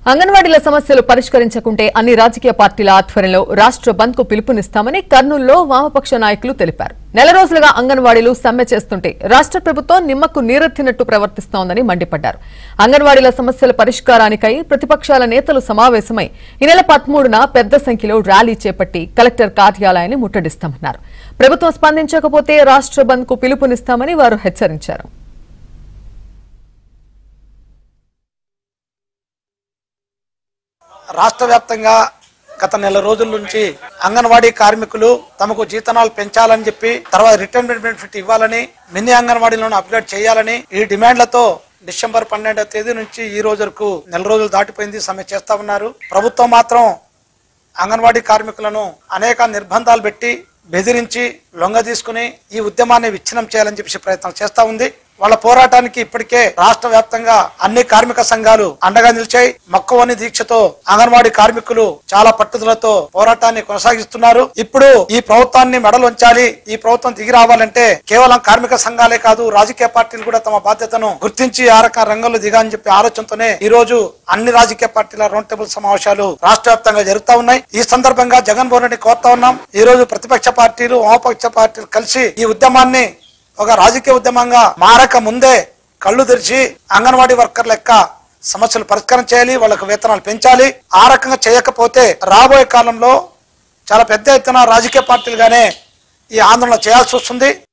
అంగన్వాడీల సమస్యలు పరిష్కరించకుంటే అన్ని రాజకీయ పార్టీల ఆధ్వర్యంలో రాష్ట్ర బంద్ కు పిలుపునిస్తామని కర్నూలులో వామపక్ష నాయకులు తెలిపారు నెల రోజులుగా అంగన్వాడీలు సమ్మె చేస్తుంటే రాష్ట్ర ప్రభుత్వం నిమ్మకు నీరెత్తినట్టు ప్రవర్తిస్తోందని మండిపడ్డారు అంగన్వాడీల సమస్యల పరిష్కారానికై ప్రతిపక్షాల నేతలు సమావేశమై ఈ నెల పదమూడున పెద్ద సంఖ్యలో ర్యాలీ చేపట్టి కలెక్టర్ కార్యాలయాన్ని ముట్టడిస్తామన్నారు ప్రభుత్వం స్పందించకపోతే రాష్ట్ర బంద్ కు పిలుపునిస్తామని వారు హెచ్చరించారు రాష్ట్ర వ్యాప్తంగా గత నెల రోజుల నుంచి అంగన్వాడీ కార్మికులు తమకు జీతనాలు పెంచాలని చెప్పి తర్వాత రిటైర్మెంట్ బెనిఫిట్ ఇవ్వాలని మినీ అంగన్వాడీలను అప్గ్రేడ్ చేయాలని ఈ డిమాండ్లతో డిసెంబర్ పన్నెండవ తేదీ నుంచి ఈ రోజు వరకు నెల రోజులు దాటిపోయింది సమ్మె చేస్తా ఉన్నారు ప్రభుత్వం మాత్రం అంగన్వాడీ కార్మికులను అనేక నిర్బంధాలు పెట్టి బెదిరించి లొంగ తీసుకుని ఈ ఉద్యమాన్ని విచ్ఛిన్నం చేయాలని చెప్పి ప్రయత్నం చేస్తా ఉంది వాళ్ళ పోరాటానికి ఇప్పటికే రాష్ట్ర వ్యాప్తంగా అన్ని కార్మిక సంఘాలు అండగా నిలిచాయి మక్కువని దీక్షతో అంగన్వాడీ కార్మికులు చాలా పట్టుదలతో పోరాటాన్ని కొనసాగిస్తున్నారు ఇప్పుడు ఈ ప్రభుత్వాన్ని మెడలుంచాలి ఈ ప్రభుత్వం దిగి రావాలంటే కేవలం కార్మిక సంఘాలే కాదు రాజకీయ పార్టీలు కూడా తమ బాధ్యతను గుర్తించి ఆ రక రంగంలో దిగాలని చెప్పి ఆలోచనతోనే ఈ రోజు అన్ని రాజకీయ పార్టీల రౌండ్ టేబుల్ సమావేశాలు రాష్ట్ర వ్యాప్తంగా జరుగుతా ఉన్నాయి ఈ సందర్భంగా జగన్మోహన్ రెడ్డి కోరుతా ఉన్నాం ఈ రోజు ప్రతిపక్ష పార్టీలు వామపక్ష పార్టీలు కలిసి ఈ ఉద్యమాన్ని ఒక రాజకీయ ఉద్యమంగా మారక ముందే కళ్ళు తెరిచి అంగన్వాడీ వర్కర్ లెక్క సమస్యలు పరిష్కారం చేయాలి వాళ్ళకు వేతనాలు పెంచాలి ఆ రకంగా చేయకపోతే రాబోయే కాలంలో చాలా పెద్ద ఎత్తున రాజకీయ పార్టీలుగానే ఈ ఆందోళన చేయాల్సి వస్తుంది